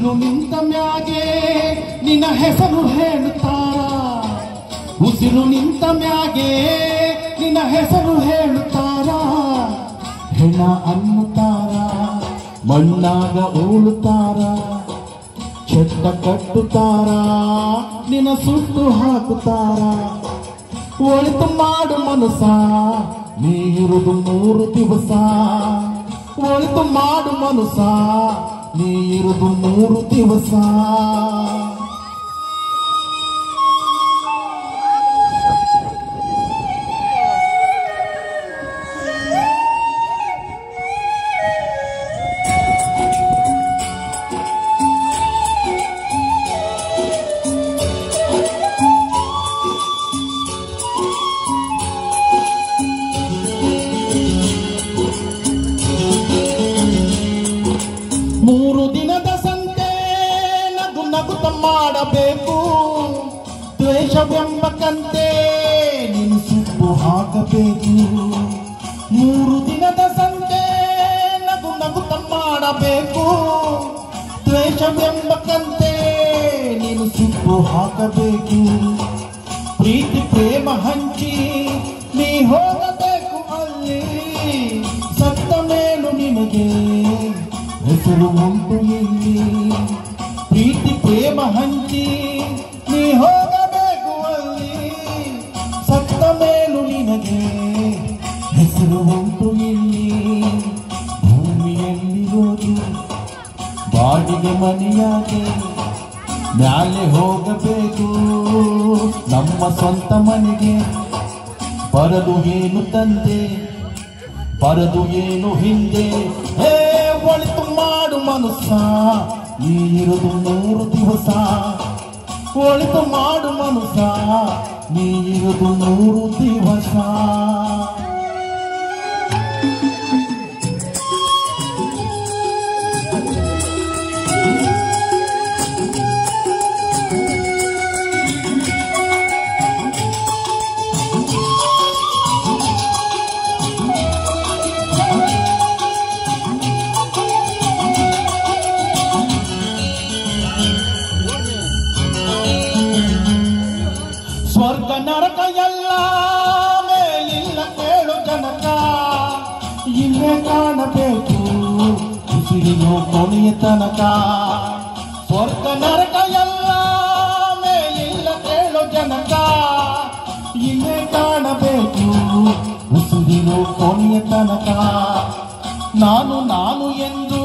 ಉಸಿರು ನಿಂತ ಮ್ಯಾಗೆ ನಿನ್ನ ಹೆಸರು ಹೇಳುತ್ತಾರ ಉಸಿರು ನಿಂತ ಮ್ಯಾಗೆ ನಿನ್ನ ಹೆಸರು ಹೇಳುತ್ತಾರ ಹೆಣ ಅನ್ನುತ್ತಾರ ಮಣ್ಣಾಗ ಉಳುತ್ತಾರ ಚೆಟ್ಟ ಕಟ್ಟುತ್ತಾರ ನಿನ್ನ ಸುಟ್ಟು ಹಾಕುತ್ತಾರ ಒಳಿತು ಮಾಡು ಮನಸ ನೀ ಇರುದು ಮೂರು ದಿವಸ ಒಳಿತು ಮಾಡು ಮನಸ ನೀ ಇರುದು ಮೂರು ದಿವಸ ಮೂರು ದಿನದ ಸಂತೆ ನಗು ನಗುತ್ತ ಮಾಡಬೇಕು ದ್ವೇಷವೆಂಬ ಕಂತೆ ನೀನು ಸುಟ್ಟು ಹಾಕಬೇಕು ಮೂರು ದಿನದ ಸಂತೆ ನಗು ನಗುತ್ತ ಮಾಡಬೇಕು ದ್ವೇಷವೆಂಬ ಕಂತೆ ನೀನು ಸುಟ್ಟು ಹಾಕಬೇಕು ಪ್ರೀತಿ ಪ್ರೇಮ ಹಂಚಿ ನೀ ಹೋಗಬೇಕು ಅಲ್ಲಿ ಸತ್ತ ಮೇಲು ನಿನಗೆ ಹೆಸರು ಉಂಟು ಇಲ್ಲಿ ಪ್ರೀತಿ ಪ್ರೇಮ ಹಂಚಿ ನೀ ಹೋಗಬೇಕು ಅಲ್ಲಿ ಸತ್ತ ಮೇಲು ನಿನಗೆ ಹೆಸರು ಉಂಟು ಇಲ್ಲಿ ಭೂಮಿಯಲ್ಲಿರೋದು ಬಾಡಿಗೆ ಮನೆಯಾಗೆ ಮ್ಯಾಲೆ ಹೋಗಬೇಕು ನಮ್ಮ ಸ್ವಂತ ಮನೆಗೆ ಬರದು ಏನು ತಂದೆ ಬರದು ಏನು ಹಿಂದೆ ಹೇ ಒಳಿತು ಮಾಡು ಮನುಷ್ಯ ನೀ ಇರುದು ಮೂರು ದಿವಸ ಒಳಿತು ಮಾಡು ಮನುಷ್ಯ ನೀ ಇರುದು ಮೂರು ದಿವಸ ಸ್ವರ್ಗ ನರಕ ಎಲ್ಲ ಮೇಲಿಲ್ಲ ಕೇಳು ಜನಕ ಇಲ್ಲೇ ಕಾಣಬೇಕು ಉಸಿರಿನ ಕೊನೆಯ ತನಕ ಸ್ವರ್ಗ ನರಕ ಎಲ್ಲ ಮೇಲಿಲ್ಲ ಕೇಳು ಜನಕ ಇಲ್ಲೇ ಕಾಣಬೇಕು ಉಸಿರಿನ ಕೊನೆಯ ತನಕ ನಾನು ನಾನು ಎಂದು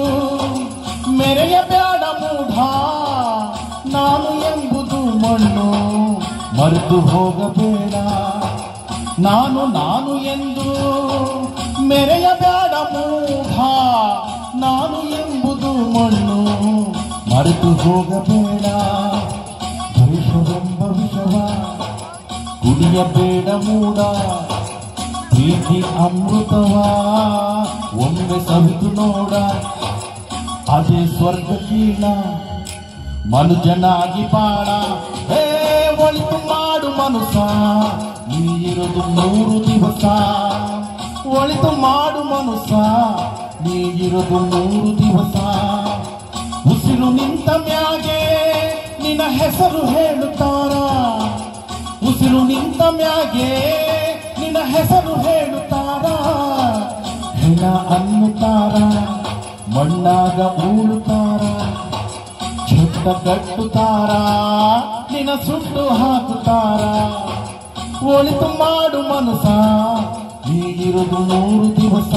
ಮೆರೆಯಬೇಡ ಮೂಢ ನಾನು ಎಂಬುದು ಮಣ್ಣು ಮರೆತು ಹೋಗಬೇಡ ನಾನು ನಾನು ಎಂದು ಮೆರೆಯಬೇಡ ಮೂಢ ನಾನು ಎಂಬುದು ಮಣ್ಣು ಮರೆತು ಹೋಗಬೇಡ ದ್ವೇಷವೆಂಬ ವಿಷವ ಕುಡಿಯಬೇಡ ಮೂಡ ಪ್ರೀತಿ ಅಮೃತವ ಒಮ್ಮೆ ಸವಿದು ನೋಡ ಅದೇ ಸ್ವರ್ಗ ಕೀಳ ಮನುಜನಾಗಿ ಬಾಳ ಹೇ ಒಳಿತು ಮಾಡು ಮನುಸ ನೀ ಇರುದು ಮೂರು ದಿವಸ ಒಳಿತು ಮಾಡು ಮನುಸ ನೀ ಇರುದು ಮೂರು ದಿವಸ ಉಸಿರು ನಿಂತ ಮ್ಯಾಗೆ ನಿನ್ನ ಹೆಸರು ಹೇಳುತ್ತಾರ ಉಸಿರು ನಿಂತ ಮ್ಯಾಗೆ ನಿನ್ನ ಹೆಸರು ಹೇಳುತ್ತಾರ ಹೆಣ ಅನ್ನುತ್ತಾರ ಮಣ್ಣಾಗ ಉಳುತ್ತಾರ ಚೆಟ್ಟ ಕಟ್ಟುತ್ತಾರ ನಿನ್ನ ಸುಟ್ಟು ಹಾಕುತ್ತಾರ ಒಳಿತು ಮಾಡು ಮನಸ ನೀಗಿರುದು ಮೂರು ದಿವಸ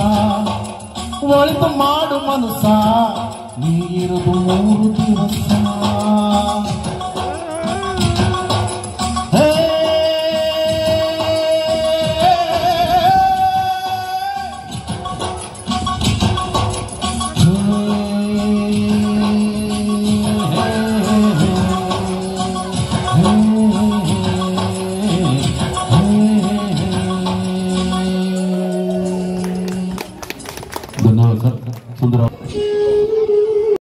ಒಳಿತು ಮಾಡು ಮನಸ ನೀಗಿರುದು ಮೂರು ದಿವಸ